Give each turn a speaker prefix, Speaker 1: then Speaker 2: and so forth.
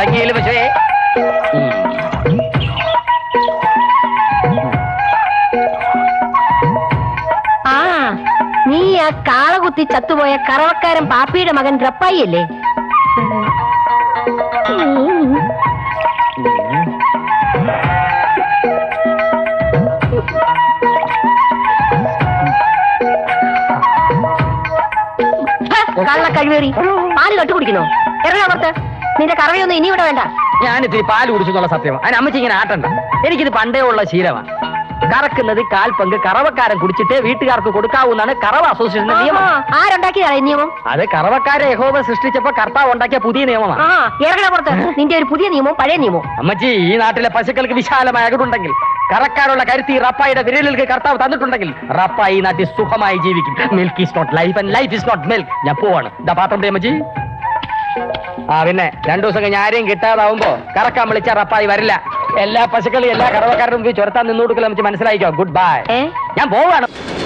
Speaker 1: അടങ്ങിയില്ല പക്ഷേ
Speaker 2: ആ നീ ആ കാളകുത്തി ചത്തുപോയ കറവക്കാരൻ പാപ്പിയുടെ മകൻ റപ്പായി അല്ലേ കള്ള കഴിവേറി പാല് കെട്ടു കുടിക്കണോ ഇറങ്ങാ പുറത്ത് നിന്റെ കറവയൊന്നും ഇനി ഇവിടെ വേണ്ട
Speaker 1: ഞാനിത്തിരി പാല് കുടിച്ചു എന്നുള്ള സത്യം അതിന് അമ്മച്ചി ഇങ്ങനെ ആട്ടണ്ട എനിക്കിത് പണ്ടേ ഉള്ള ശീലമാണ് കറക്കുന്നത് കാൽ പങ്ക് കറവക്കാരൻ കുടിച്ചിട്ട് വീട്ടുകാർക്ക് കൊടുക്കാവൂന്നാണ് കറവ അസോസിയേഷന്റെ നിയമം
Speaker 2: ആഹാ, ആരുണ്ടാക്കിയതാ ഈ നിയമം
Speaker 1: അത് കറവക്കാരെ യഹോവ സൃഷ്ടിച്ചപ്പോ കർത്താവ് ഉണ്ടാക്കിയ പുതിയ നിയമമാണ്
Speaker 2: ആ ഇറങ്ങണ പുറത്ത് നിന്റെ ഒരു പുതിയ നിയമവും പഴയ നിയമവും
Speaker 1: അമ്മച്ചി ഈ നാട്ടിലെ പശുക്കൾക്ക് വിശാലമായ അകടുണ്ടെങ്കിൽ കറക്കാനുള്ള കരുത്തി റപ്പായുടെ വിരലുകൾക്ക് കർത്താവ് തന്നിട്ടുണ്ടെങ്കിൽ റപ്പ ഈ നാട്ടിൽ സുഖമായി ജീവിക്കും milk is not life and life is not milk ഞാൻ പോവാണ് ഇതാ പാത്രം ദേ അമ്മച്ചി ആ പിന്നെ രണ്ടു ദിവസം കഴിഞ്ഞ് ആരെയും കിട്ടാതാവുമ്പോ കറക്കാൻ വിളിച്ച റപ്പായി വരില്ല എല്ലാ പശുക്കളും എല്ലാ കറവക്കാരുടെ മുമ്പിൽ ചുരത്താൻ നിന്നു കൊടുക്കലും അമ്മച്ചി മനസ്സിലായിക്കോ ഗുഡ് ബൈ
Speaker 2: ഏ
Speaker 1: ഞാൻ പോവാണ്